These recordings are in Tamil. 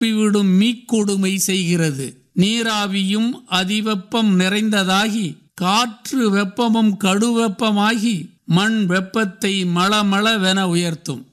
விடும் மீக்கொடுமை செய்கிறது நீராவியும் அதிவெப்பம் நிறைந்ததாகி காற்று வெப்பமும் கடுவெப்பமாகி மண் வெப்பத்தை மளமளவென உயர்த்தும்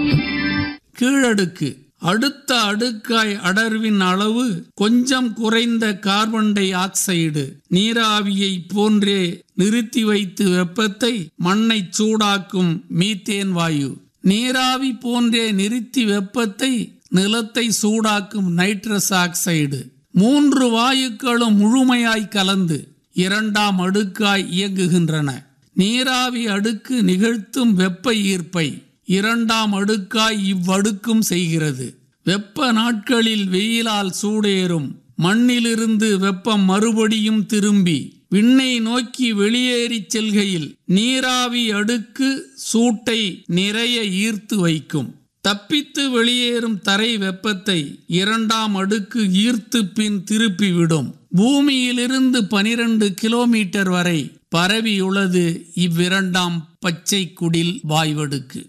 கீழடுக்கு அடுத்த அடுக்காய் அடர்வின் அளவு கொஞ்சம் குறைந்த கார்பன் டை ஆக்சைடு நீராவியை போன்றே நிறுத்தி வைத்து வெப்பத்தை மண்ணை சூடாக்கும் மீத்தேன் வாயு நீராவி போன்றே நிறுத்தி வெப்பத்தை நிலத்தை சூடாக்கும் நைட்ரஸ் ஆக்சைடு மூன்று வாயுக்களும் முழுமையாய் கலந்து இரண்டாம் அடுக்காய் இயங்குகின்றன நீராவி அடுக்கு நிகழ்த்தும் வெப்ப ஈர்ப்பை இரண்டாம் அடுக்காய் இவ்வடுக்கும் செய்கிறது வெப்ப நாட்களில் வெயிலால் சூடேறும் மண்ணிலிருந்து வெப்பம் மறுபடியும் திரும்பி விண்ணை நோக்கி வெளியேறிச் செல்கையில் நீராவி அடுக்கு சூட்டை நிறைய ஈர்த்து வைக்கும் தப்பித்து வெளியேறும் தரை வெப்பத்தை இரண்டாம் அடுக்கு ஈர்த்து பின் திருப்பிவிடும் பூமியிலிருந்து பனிரெண்டு கிலோமீட்டர் வரை பரவியுள்ளது இவ்விரண்டாம் பச்சை குடில் வாய்வடுக்கு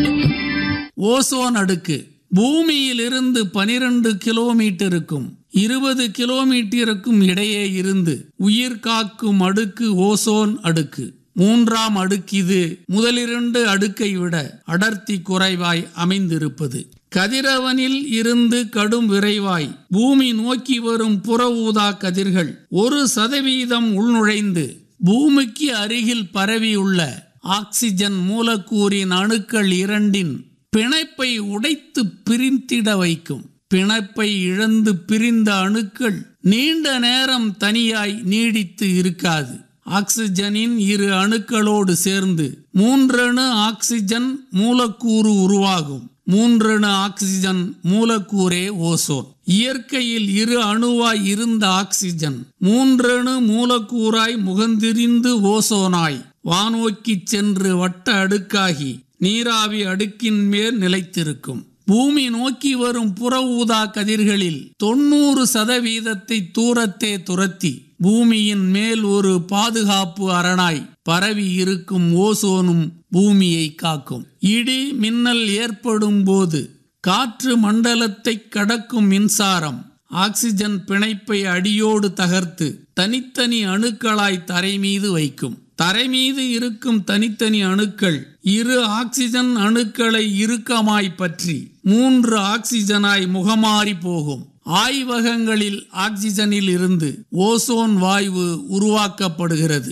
ஓசோன் அடுக்கு பூமியிலிருந்து பனிரெண்டு கிலோமீட்டருக்கும் இருபது கிலோமீட்டருக்கும் இடையே இருந்து உயிர் காக்கும் அடுக்கு ஓசோன் அடுக்கு மூன்றாம் அடுக்கிது முதலிரண்டு அடுக்கை விட அடர்த்தி குறைவாய் அமைந்திருப்பது கதிரவனில் இருந்து கடும் விரைவாய் பூமி நோக்கி வரும் புற ஊதா கதிர்கள் ஒரு சதவீதம் உள்நுழைந்து பூமிக்கு அருகில் பரவியுள்ள ஆக்சிஜன் மூலக்கூறின் அணுக்கள் இரண்டின் பிணைப்பை உடைத்து பிரிந்திட வைக்கும் பிணைப்பை இழந்து பிரிந்த அணுக்கள் நீண்ட நேரம் தனியாய் நீடித்து இருக்காது ஆக்சிஜனின் இரு அணுக்களோடு சேர்ந்து மூன்றணு ஆக்சிஜன் மூலக்கூறு உருவாகும் மூன்றணு ஆக்சிஜன் மூலக்கூறே ஓசோன் இயற்கையில் இரு அணுவாய் இருந்த ஆக்சிஜன் மூன்றணு மூலக்கூறாய் முகந்திரிந்து ஓசோனாய் வானோக்கி சென்று வட்ட அடுக்காகி நீராவி அடுக்கின் மேல் நிலைத்திருக்கும் பூமி நோக்கி வரும் புற ஊதா கதிர்களில் தொண்ணூறு சதவீதத்தை தூரத்தே துரத்தி பூமியின் மேல் ஒரு பாதுகாப்பு அரணாய் பரவி இருக்கும் ஓசோனும் பூமியை காக்கும் இடி மின்னல் ஏற்படும் போது காற்று மண்டலத்தை கடக்கும் மின்சாரம் ஆக்சிஜன் பிணைப்பை அடியோடு தகர்த்து தனித்தனி அணுக்களாய் தரை மீது வைக்கும் தரை மீது இருக்கும் தனித்தனி அணுக்கள் இரு ஆக்சிஜன் அணுக்களை இறுக்கமாய் பற்றி மூன்று ஆக்சிஜனாய் முகமாறி போகும் ஆய்வகங்களில் ஆக்சிஜனில் இருந்து ஓசோன் வாயு உருவாக்கப்படுகிறது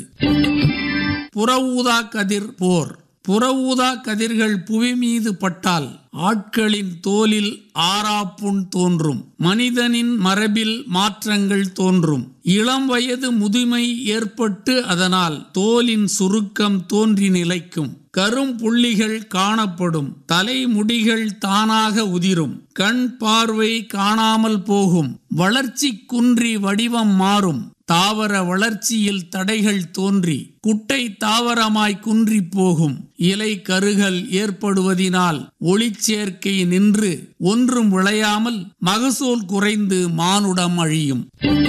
புற ஊதா கதிர் போர் புற ஊதா கதிர்கள் புவி மீது பட்டால் ஆட்களின் தோலில் ஆறாப்புண் தோன்றும் மனிதனின் மரபில் மாற்றங்கள் தோன்றும் இளம் வயது முதுமை ஏற்பட்டு அதனால் தோலின் சுருக்கம் தோன்றி நிலைக்கும் கரும் புள்ளிகள் காணப்படும் தலைமுடிகள் தானாக உதிரும் கண் பார்வை காணாமல் போகும் வளர்ச்சி குன்றி வடிவம் மாறும் தாவர வளர்ச்சியில் தடைகள் தோன்றி குட்டை தாவரமாய் குன்றி போகும் இலை கருகல் ஏற்படுவதினால் ஒளிச்சேர்க்கை நின்று ஒன்றும் விளையாமல் மகசூல் குறைந்து மானுடம் அழியும்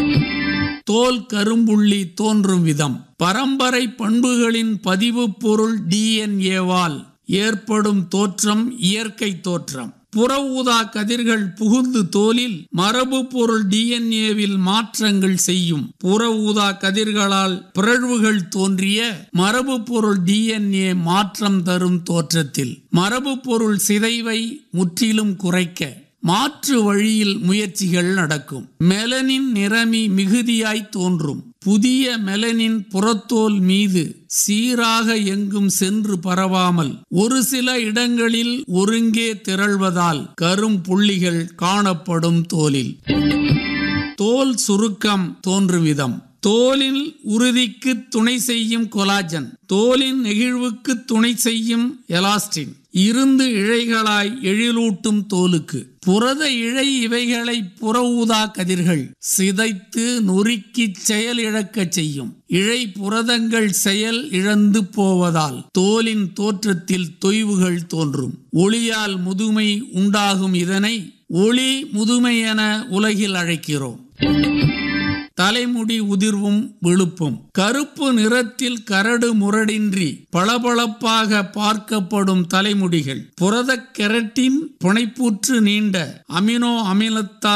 தோல் கரும்புள்ளி தோன்றும் விதம் பரம்பரை பண்புகளின் பதிவு பொருள் டிஎன்ஏவால் ஏற்படும் தோற்றம் இயற்கை தோற்றம் புற ஊதா கதிர்கள் புகுந்து தோலில் மரபு பொருள் டிஎன்ஏவில் மாற்றங்கள் செய்யும் புற ஊதா கதிர்களால் பிறழ்வுகள் தோன்றிய மரபு பொருள் டிஎன்ஏ மாற்றம் தரும் தோற்றத்தில் மரபு பொருள் சிதைவை முற்றிலும் குறைக்க மாற்று வழியில் முயற்சிகள் நடக்கும் மெலனின் நிறமி மிகுதியாய் தோன்றும் புதிய மெலனின் புறத்தோல் மீது சீராக எங்கும் சென்று பரவாமல் ஒரு சில இடங்களில் ஒருங்கே திரள்வதால் கரும் புள்ளிகள் காணப்படும் தோலில் தோல் சுருக்கம் தோன்றும் விதம் தோலின் உறுதிக்கு துணை செய்யும் கொலாஜன் தோலின் நெகிழ்வுக்கு துணை செய்யும் எலாஸ்டின் இருந்து இழைகளாய் எழிலூட்டும் தோலுக்கு புரத இழை இவைகளை புற ஊதா கதிர்கள் சிதைத்து நொறுக்கி செயல் இழக்கச் செய்யும் இழை புரதங்கள் செயல் இழந்து போவதால் தோலின் தோற்றத்தில் தொய்வுகள் தோன்றும் ஒளியால் முதுமை உண்டாகும் இதனை ஒளி முதுமை என உலகில் அழைக்கிறோம் தலைமுடி உதிர்வும் விழுப்பும் கருப்பு நிறத்தில் கரடு முரடின்றி பளபளப்பாக பார்க்கப்படும் தலைமுடிகள் புரத கெரட்டின் புனைப்பூற்று நீண்ட அமினோ அமிலத்தால்